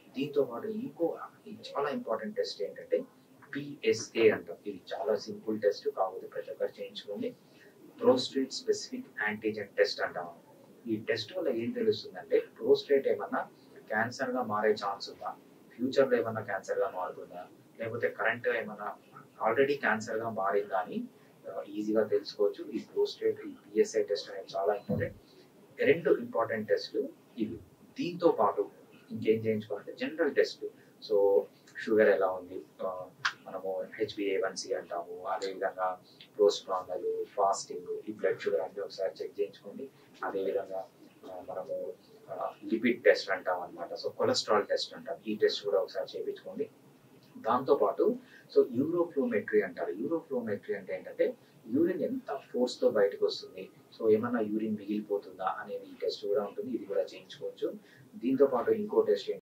దీంతో పాటు ఇంకో ఇది చాలా ఇంపార్టెంట్ టెస్ట్ ఏంటంటే పిఎస్ఏ అంటాం ఇది చాలా సింపుల్ టెస్ట్ కాకపోతే ప్రతి ఒక్కరు చేయించుకోండి ప్రోస్టేట్ స్పెసిఫిక్ యాంటీజెన్ టెస్ట్ అంటాం ఈ టెస్ట్ వల్ల ఏం తెలుస్తుందంటే ప్రోస్టేట్ ఏమన్నా క్యాన్సర్ గా మారే ఛాన్స్ ఉందా ఫ్యూచర్ లో ఏమన్నా క్యాన్సర్ గా మారుతుందా లేకపోతే కరెంట్ ఏమన్నా ఆల్రెడీ క్యాన్సర్ గా మారిందా అని ఈజీగా తెలుసుకోవచ్చు ఈ ప్రోస్టేట్ ఈ పిఎస్ఐ టెస్ట్ అనేది చాలా ఇంపార్టెంట్ రెండు ఇంపార్టెంట్ టెస్ట్లు ఇవి దీంతో పాటు ఇంకేం చేయించుకోవాలంటే జనరల్ టెస్ట్ సో షుగర్ ఎలా ఉంది ఆ, మనము హెచ్బిఏ వన్ సి అంటాము అదేవిధంగా ప్రోస్ట్రాంగల్ ఫాస్టింగ్ ఈ బ్లడ్ షుగర్ అన్ని ఒకసారి చెక్ చేయించుకోండి అదేవిధంగా ఆ, మనము లిపిడ్ టెస్ట్ అంటాం అనమాట సో కొలెస్ట్రాల్ టెస్ట్ అంటాం ఈ టెస్ట్ కూడా ఒకసారి చేయించుకోండి దాంతోపాటు సో యూరోఫ్లోమెట్రీ అంటారు యూరోఫ్లోమెట్రీ అంటే ఏంటంటే యూరిన్ ఎంత ఫోర్స్ తో బయటకు వస్తుంది సో ఏమన్నా యూరిన్ మిగిలిపోతుందా అనేది ఈ టెస్ట్ కూడా ఉంటుంది ఇది కూడా చేయించుకోవచ్చు దీంతో పాటు ఇంకో టెస్ట్